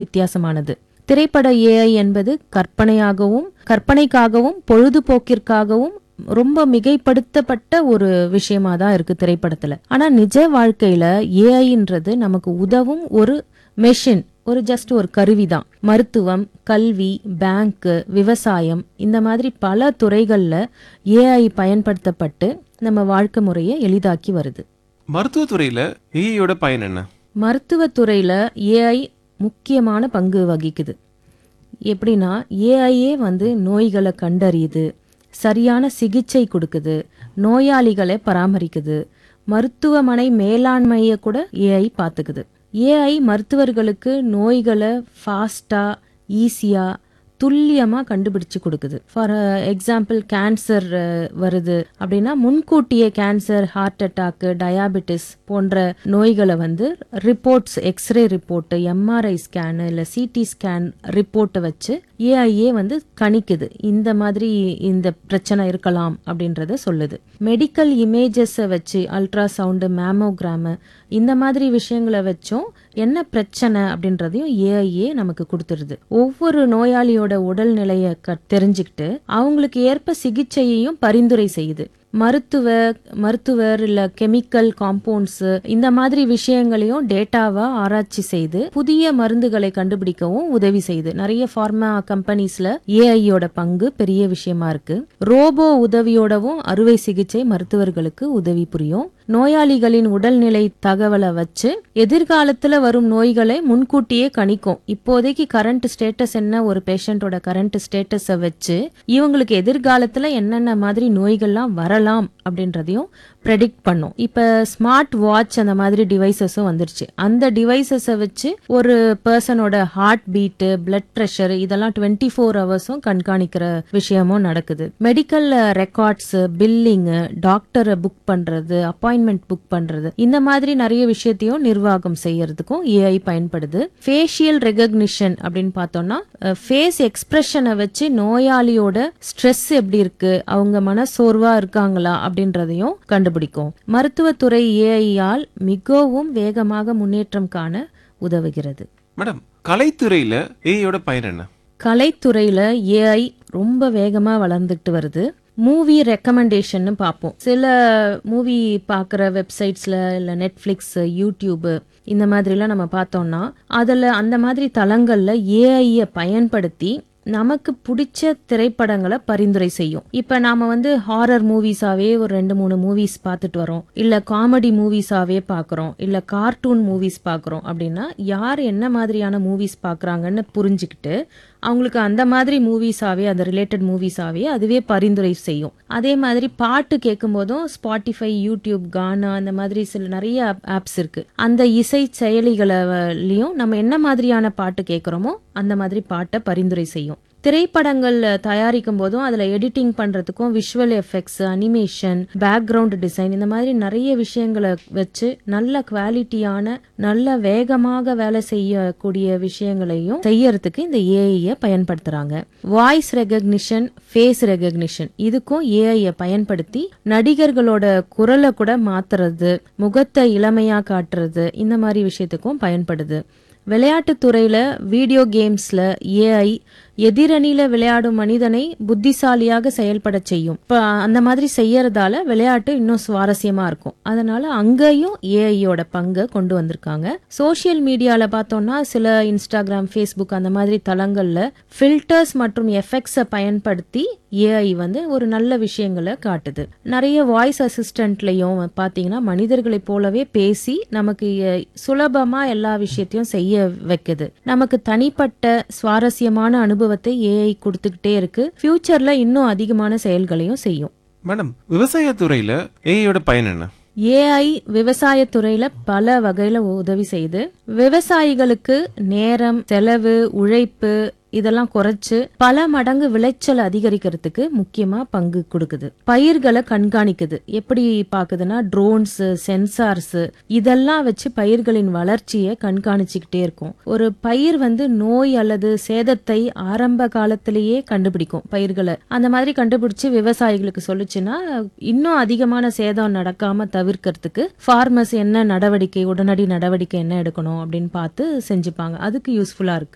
வித்தியாசமானது திரைப்பட ஏஐ என்பது கற்பனையாகவும் கற்பனைக்காகவும் பொழுதுபோக்கிற்காகவும் ரொம்ப மிகைப்படுத்தப்பட்ட ஒரு விஷயமா தான் இருக்கு திரைப்படத்துல ஆனா நிஜ வாழ்க்கையில ஏஐன்றது நமக்கு உதவும் ஒரு மெஷின் ஒரு ஜஸ்ட் ஒரு கருவி தான் மருத்துவம் கல்வி பேங்க் விவசாயம் இந்த மாதிரி பல துறைகள்ல ஏஐ பயன்படுத்தப்பட்டு நம்ம வாழ்க்கை முறையை எளிதாக்கி வருது மருத்துவத்துறையில ஏஐயோட பயன் என்ன மருத்துவத்துறையில ஏஐ முக்கியமான பங்கு வகிக்குது எப்படின்னா ஏஐயே வந்து நோய்களை கண்டறியுது சரியான சிகிச்சை கொடுக்குது நோயாளிகளை பராமரிக்குது மருத்துவமனை மேலாண்மையை கூட ஏஐ பார்த்துக்குது ஏஐ மருத்துவர்களுக்கு நோய்களை ஃபாஸ்டா ஈஸியா துல்லியமா கண்டுபிடிச்சு கொடுக்குது ஃபார் எக்ஸாம்பிள் கேன்சர் வருது அப்படின்னா முன்கூட்டியே கேன்சர் ஹார்ட் அட்டாக் டயாபெட்டிஸ் போன்ற நோய்களை வந்து reports X ray report MRI scan இல்லை சிடி ஸ்கேன் ரிப்போர்ட்டை வச்சு ஏஐஏ வந்து கணிக்குது இந்த மாதிரி இந்த பிரச்சனை இருக்கலாம் அப்படின்றத சொல்லுது மெடிக்கல் இமேஜஸை வச்சு அல்ட்ராசவுண்டு மேமோகிராமு இந்த மாதிரி விஷயங்களை வச்சும் என்ன பிரச்சனை அப்படின்றதையும் ஏஐஏ நமக்கு கொடுத்துருது ஒவ்வொரு நோயாளியோட உடல்நிலையை க தெரிஞ்சுக்கிட்டு அவங்களுக்கு ஏற்ப சிகிச்சையையும் பரிந்துரை செய்யுது மருத்துவ மருத்துவர் இல்ல கெமிக்கல் காம்பவுண்ட்ஸ் இந்த மாதிரி விஷயங்களையும் டேட்டாவா ஆராய்ச்சி செய்து புதிய மருந்துகளை கண்டுபிடிக்கவும் உதவி செய்யுது நிறைய ஃபார்மா கம்பெனிஸ்ல ஏஐயோட பங்கு பெரிய விஷயமா இருக்கு ரோபோ உதவியோடவும் அறுவை சிகிச்சை மருத்துவர்களுக்கு உதவி புரியும் நோயாளிகளின் உடல்நிலை தகவலை வச்சு எதிர்காலத்துல வரும் நோய்களை முன்கூட்டியே கணிக்கும் இப்போதைக்கு கரண்ட் ஸ்டேட்டஸ் என்ன ஒரு பேஷண்டோட கரண்ட் ஸ்டேட்டஸை வச்சு இவங்களுக்கு எதிர்காலத்துல என்னென்ன மாதிரி நோய்கள்லாம் வரலாம் அப்படின்றதையும் ப்ரெடிக்ட் பண்ணும் இப்ப ஸ்மார்ட் வாட்ச் அந்த மாதிரி டிவைசஸும் வந்துருச்சு அந்த டிவைசஸை வச்சு ஒரு பர்சனோட ஹார்ட் பீட்டு பிளட் ப்ரெஷர் இதெல்லாம் டுவெண்ட்டி ஃபோர் ஹவர்ஸும் கண்காணிக்கிற விஷயமும் நடக்குது மெடிக்கல் ரெக்கார்ட்ஸ் பில்லிங்கு டாக்டரை புக் பண்றது அப்பாயின்மெண்ட் புக் பண்றது இந்த மாதிரி நிறைய விஷயத்தையும் நிர்வாகம் செய்யறதுக்கும் ஏஐ பயன்படுது ஃபேஷியல் ரெகக்னிஷன் அப்படின்னு பார்த்தோம்னா ஃபேஸ் எக்ஸ்பிரஷனை வச்சு நோயாளியோட ஸ்ட்ரெஸ் எப்படி இருக்கு அவங்க மனசோர்வா இருக்காங்களா அப்படின்றதையும் கண்டுபிடிக்கும் மருத்துவத்துறை ஏஐயால் மிகவும் வேகமாக முன்னேற்றம் காண உதவுகிறது மேடம் கலைத்துறையில ஏஐயோட பயன் என்ன கலைத்துறையில ஏஐ ரொம்ப வேகமா வளர்ந்துட்டு வருது மூவி ரெக்கமெண்டேஷன் பார்ப்போம் சில மூவி பார்க்குற வெப்சைட்ஸ்ல இல்லை நெட்ஃப்ளிக்ஸ் யூடியூப் இந்த மாதிரிலாம் நம்ம பார்த்தோம்னா அதில் அந்த மாதிரி தளங்கள்ல ஏஐயை பயன்படுத்தி நமக்கு பிடிச்ச திரைப்படங்களை பரிந்துரை செய்யும் இப்ப நாம வந்து ஹாரர் மூவிஸாவே ஒரு ரெண்டு மூணு மூவிஸ் பார்த்துட்டு வரோம் இல்ல காமெடி மூவிஸாவே பாக்குறோம் இல்ல கார்ட்டூன் மூவிஸ் பாக்குறோம் அப்படின்னா யார் என்ன மாதிரியான மூவிஸ் பாக்குறாங்கன்னு புரிஞ்சுக்கிட்டு அவங்களுக்கு அந்த மாதிரி மூவிஸாவே அந்த ரிலேட்டட் மூவிஸாவே அதுவே பரிந்துரை செய்யும் அதே மாதிரி பாட்டு கேட்கும் போதும் ஸ்பாட்டிஃபை யூடியூப் கானா அந்த மாதிரி சில நிறைய ஆப்ஸ் இருக்கு அந்த இசை செயலிகளையும் நம்ம என்ன மாதிரியான பாட்டு கேட்குறோமோ அந்த மாதிரி பாட்டை பரிந்துரை செய்யும் திரைப்படங்கள் தயாரிக்கும் போதும் அதுல எடிட்டிங் பண்றதுக்கும் visual effects animation background design இந்த மாதிரி நிறைய விஷயங்களை வச்சு நல்ல குவாலிட்டியான நல்ல வேகமாக வேலை செய்யக்கூடிய விஷயங்களையும் செய்யறதுக்கு இந்த ஏஐய பயன்படுத்துறாங்க வாய்ஸ் ரெகக்னிஷன் ஃபேஸ் ரெகக்னிஷன் இதுக்கும் ஏஐய பயன்படுத்தி நடிகர்களோட குரலை கூட மாத்துறது முகத்தை இளமையா காட்டுறது இந்த மாதிரி விஷயத்துக்கும் பயன்படுது விளையாட்டுத் துறையில வீடியோ கேம்ஸ்ல ஏஐ எதிரணியில விளையாடும் மனிதனை புத்திசாலியாக செயல்பட செய்யும் இப்ப அந்த மாதிரி செய்யறதால விளையாட்டு இன்னும் சுவாரஸ்யமா இருக்கும் அதனால அங்கேயும் ஏஐயோட பங்கை கொண்டு வந்திருக்காங்க சோசியல் மீடியால பார்த்தோம்னா சில இன்ஸ்டாகிராம் ஃபேஸ்புக் அந்த மாதிரி தளங்கள்ல ஃபில்டர்ஸ் மற்றும் எஃபெக்ட்ஸை பயன்படுத்தி ஏஐ வந்து ஒரு நல்ல விஷயங்களை காட்டுது நிறைய வாய்ஸ் அசிஸ்டன்ட்லயும் பாத்தீங்கன்னா மனிதர்களைப் போலவே பேசி நமக்கு எ- சுலபமா எல்லா விஷயத்தையும் செய்ய வைக்குது நமக்கு தனிப்பட்ட சுவாரஸ்யமான அனுபவத்தை ஏஐ கொடுத்துக்கிட்டே இருக்கு ஃபியூச்சர்ல இன்னும் அதிகமான செயல்களையும் செய்யும் மேடம் விவசாயத்துறையில ஏஐயோட பயன் என்ன ஏஐ விவசாயத்துறையில பல வகையில உதவி செய்யுது விவசாயிகளுக்கு நேரம் செலவு உழைப்பு இதெல்லாம் குறைச்சு பல மடங்கு விளைச்சல் அதிகரிக்கிறதுக்கு முக்கியமா பங்கு கொடுக்குது பயிர்களை கண்காணிக்குது எப்படி பாக்குதுன்னா ட்ரோன்ஸ் சென்சார்ஸ் இதெல்லாம் வச்சு பயிர்களின் வளர்ச்சியை கண்காணிச்சுக்கிட்டே இருக்கும் ஒரு பயிர் வந்து நோய் அல்லது சேதத்தை ஆரம்ப காலத்திலேயே கண்டுபிடிக்கும் பயிர்களை அந்த மாதிரி கண்டுபிடிச்சு விவசாயிகளுக்கு சொல்லுச்சுன்னா இன்னும் அதிகமான சேதம் நடக்காம தவிர்க்கிறதுக்கு ஃபார்மர்ஸ் என்ன நடவடிக்கை உடனடி நடவடிக்கை என்ன எடுக்கணும் அப்படின்னு பார்த்து செஞ்சுப்பாங்க அதுக்கு யூஸ்ஃபுல்லா இருக்கு